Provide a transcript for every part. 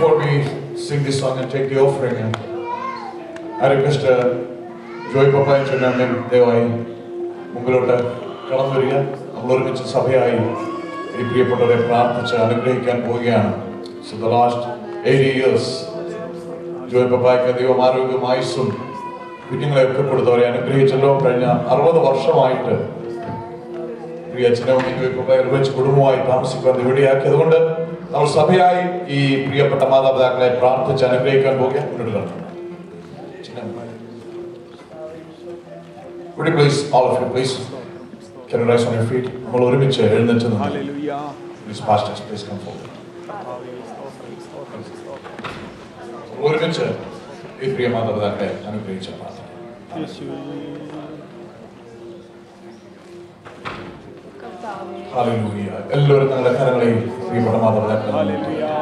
before we sing this song and take the offering, I request uh, Joy പപ്പായ ചുനാമൻ ദയവായി മുമ്പിലോട്ട് കടന്നു വരിക നമ്മൾ ഒരുമിച്ച് സഭയായി ഈ പ്രിയപ്പെട്ടവരെ പ്രാർത്ഥിച്ച് അനുഗ്രഹിക്കാൻ പോവുകയാണ് so the last eight years Joy പപ്പായ്ക്ക് ദൈവം ആരോഗ്യവും ആയുസ്സും കുഞ്ഞുങ്ങളെ ഒക്കെ കൊടുത്തവരെ അനുഗ്രഹിച്ചല്ലോ കഴിഞ്ഞ അറുപത് വർഷമായിട്ട് പ്രിയ അച്ഛനും ജോയ് പപ്പായ ഒരുമിച്ച് കുടുംബമായി താമസിക്കാൻ ഇവിടെയാക്കി അതുകൊണ്ട് നമ്മൾ സഭയായി ഈ പ്രിയപ്പെട്ട മാതാപിതാക്കളെ പ്രാർത്ഥിച്ച് അനുഗ്രഹിക്കാൻ പോവുക മുന്നോട്ട് കടന്നു Would you please, all of you, please, can you rise on your feet? നമ്മൾ ഒരുമിച്ച് എഴുന്നേറ്റ് നിന്ന് Hallelujah. Please, pastors, please come forward. ഒരുമിച്ച് ഈ പ്രിയ മാതാപിതാക്കളെ അനുഗ്രഹിച്ച പ്രാർത്ഥന യേശുവേ. ഹാലലൂയ എല്ലാവരും നിങ്ങളുടെ കരങ്ങളെയും പ്രിയപ്പെട്ട മാതാപിതാക്കളെ Hallelujah.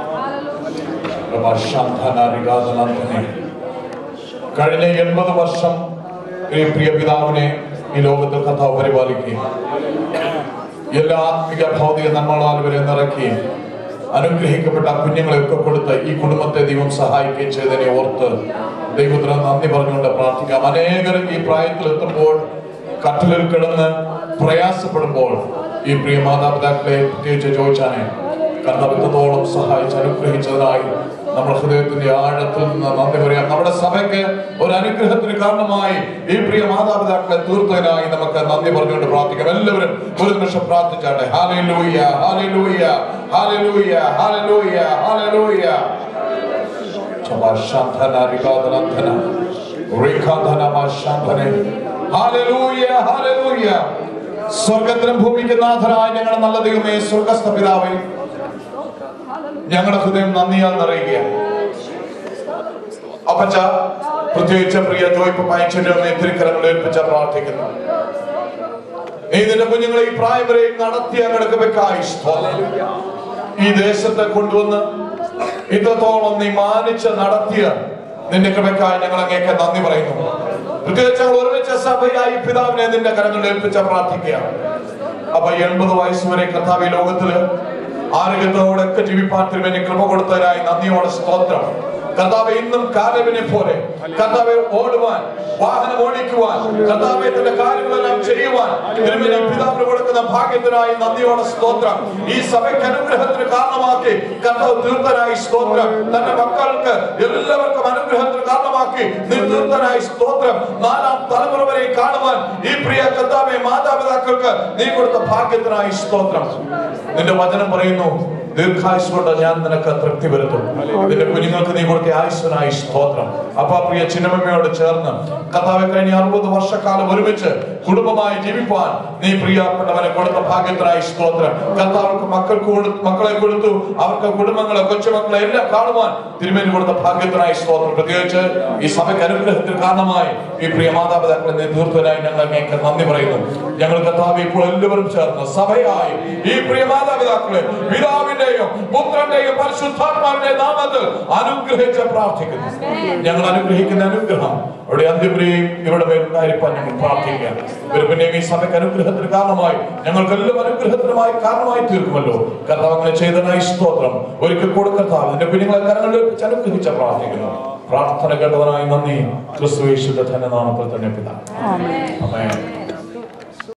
പ്രഭാഷാന്തനെ കഴിഞ്ഞ എൺപത് വർഷം ഈ പ്രിയ പിതാവിനെ ഈ ലോകത്തിൽ കഥാവ് പരിപാലിക്കുകയും എല്ലാ ആത്മിക ഭൗതിക നന്മകളാൽ ഇവരെ നിറയ്ക്കുകയും അനുഗ്രഹിക്കപ്പെട്ട കുഞ്ഞുങ്ങളെയൊക്കെ കൊടുത്ത് ഈ കുടുംബത്തെ ദൈവം സഹായിക്കുകയും ചെയ്തതിനെ ഓർത്ത് ദൈവത്തിന് നന്ദി പറഞ്ഞുകൊണ്ട് പ്രാർത്ഥിക്കാം അനേകർ ഈ പ്രായത്തിൽ എത്തുമ്പോൾ കട്ടിലിൽ കിടന്ന് പ്രയാസപ്പെടുമ്പോൾ ഈ പ്രിയ മാതാപിതാക്കളെ പ്രത്യേകിച്ച് ചോദിച്ചാനെ കർണവിധത്തോളം സഹായിച്ച് അനുഗ്രഹിച്ചതിനായി നമ്മുടെ ഹൃദയത്തിന്റെ ആഴത്തിൽ നിന്ന് നന്ദി പറയാം നമ്മുടെ സഭയ്ക്ക് ഒരു അനുഗ്രഹത്തിന് കാരണമായി ഈ പ്രിയ മാതാപിതാക്കളെ തീർത്തതിനായി നമുക്ക് നന്ദി പറഞ്ഞുകൊണ്ട് പ്രാർത്ഥിക്കാം എല്ലാവരും ഒരു നിമിഷം പ്രാർത്ഥിച്ചാട്ടെ hallelujah hallelujah hallelujah hallelujah hallelujah ശാന്തന റികാതനന്ധന റികാതന ശാന്തനെ ഹാലലൂയ ഹാലലൂയ സ്വർഗത്തിനും ഭൂമിക്ക് നാഥനായ ഞങ്ങളുടെ നല്ല ദൈവമേ സ്വർഗസ്ഥ പിതാവേ ഞങ്ങളുടെ ഹൃദയം നന്ദിയാൽ നിറയുകയാണ് അപ്പച്ച പ്രത്യേകിച്ച് പ്രിയ ജോയ്പ പായച്ചനെ തിരുക്കരങ്ങൾ ഏൽപ്പിച്ച പ്രാർത്ഥിക്കുന്നു നീ നിന്റെ കുഞ്ഞുങ്ങളെ ഈ പ്രായം വരെ നടത്തിയ കിടക്കവെക്കായി ഈ ദേശത്തെ കൊണ്ടുവന്ന് ഇത്രത്തോളം നീ മാനിച്ച് നടത്തിയ നിന്റെ കൃപയ്ക്കായി ഞങ്ങൾ അങ്ങേക്ക് നന്ദി പറയുന്നു പ്രത്യേകിച്ച് ഞങ്ങൾ ഒരുമിച്ച സഭയായി പിതാവിനെ നിന്റെ കരങ്ങളിൽ ഏൽപ്പിച്ച പ്രാർത്ഥിക്കുകയാണ് അപ്പൊ എൺപത് വയസ്സ് വരെ കർത്താവ് ഈ ലോകത്തില് ആരോഗ്യത്തോടൊക്കെ ജീവിപ്പാൻ തിരുമേനി കൃപ കൊടുത്തതിനായി നന്ദിയോടെ സ്തോത്രം കർത്താവ് ഇന്നും കാലവിനെ പോലെ കർത്താവെ ഓടുവാൻ വാഹനം ഓടിക്കുവാൻ കർത്താവെ തന്റെ കാര്യങ്ങളെല്ലാം ചെയ്യുവാൻ തിരുമേനി പിതാവിന് കൊടുക്കുന്ന ഭാഗ്യത്തിനായി നന്ദിയോടെ സ്തോത്രം ഈ സഭയ്ക്ക് അനുഗ്രഹത്തിന് കാരണമാക്കി കർത്താവ് തീർത്ഥനായി സ്തോത്രം തന്റെ മക്കൾക്ക് എല്ലാവർക്കും അനുഗ്രഹത്തിന് കാരണമാക്കി നീ തീർത്ഥനായി സ്തോത്രം നാലാം തലമുറ വരെ കാണുവാൻ ഈ പ്രിയ കർത്താവെ മാതാപിതാക്കൾക്ക് നീ കൊടുത്ത ഭാഗ്യത്തിനായി സ്തോത്രം നിന്റെ വചനം പറയുന്നു ദീർഘായുസ് കൊണ്ട് ഞാൻ നിനക്ക് തൃപ്തി വരുത്തും നിന്റെ കുഞ്ഞുങ്ങൾക്ക് നീ കൊടുത്ത ആയുസ്വനായി സ്തോത്രം അപ്പൊ ആ പ്രിയ ചിന്നമ്മയോട് ചേർന്ന് കർത്താവെ കഴിഞ്ഞ അറുപത് വർഷക്കാലം ഒരുമിച്ച് കുടുംബമായി ജീവിപ്പാൻ നീ പ്രിയപ്പെട്ടവനെ കൊടുത്ത ഭാഗ്യത്തിനായി സ്തോത്രം കർത്താവർക്ക് മക്കൾക്ക് കൊടുത്തു മക്കളെ കൊടുത്തു അവർക്ക് കുടുംബങ്ങളെ കൊച്ചുമക്കളെ എല്ലാം കാണുവാൻ തിരുമേനി കൊടുത്ത ഭാഗ്യത്തിനായി സ്തോത്രം പ്രത്യേകിച്ച് ഈ സഭയ്ക്ക് അനുഗ്രഹത്തിന് കാരണമായി ഈ പ്രിയ മാതാപിതാക്കളെ നീ തീർത്തനായി ഞങ്ങൾ അങ്ങേക്ക് നന്ദി പറയുന്നു ഞങ്ങൾ കർത്താവ് ഇപ്പോൾ എല്ലാവരും ചേർന്ന് സഭയായി ഈ പ്രിയ മാതാപിതാക്കളെ പിതാവിന്റെയും പുത്രന്റെയും പരിശുദ്ധാത്മാവിന്റെ നാമത്തിൽ അനുഗ്രഹിച്ച് പ്രാർത്ഥിക്കുന്നു ഞങ്ങൾ അനുഗ്രഹിക്കുന്ന അനുഗ്രഹം അവിടെ അന്ത്യപ്രിയും ഇവിടെ മേലുണ്ടായിരിക്കാൻ ഞങ്ങൾ പ്രാർത്ഥിക്കുക ഇവർ പിന്നെയും ഈ സഭയ്ക്ക് അനുഗ്രഹത്തിന് കാരണമായി ഞങ്ങൾക്ക് എല്ലാം അനുഗ്രഹത്തിനുമായി കാരണമായി തീർക്കുമല്ലോ കർത്താവ് അങ്ങനെ ചെയ്തതിനായി സ്തോത്രം ഒരിക്കൽ കൂടെ കർത്താവ് എന്റെ കുഞ്ഞുങ്ങളെ കരങ്ങളിൽ വെച്ച് അനുഗ്രഹിച്ച പ്രാർത്ഥിക്കുന്നു പ്രാർത്ഥന കേട്ടതിനായി നന്ദി ക്രിസ്തു യേശുവിന്റെ തന്നെ നാമത്തിൽ തന്നെ പിതാ അമേൻ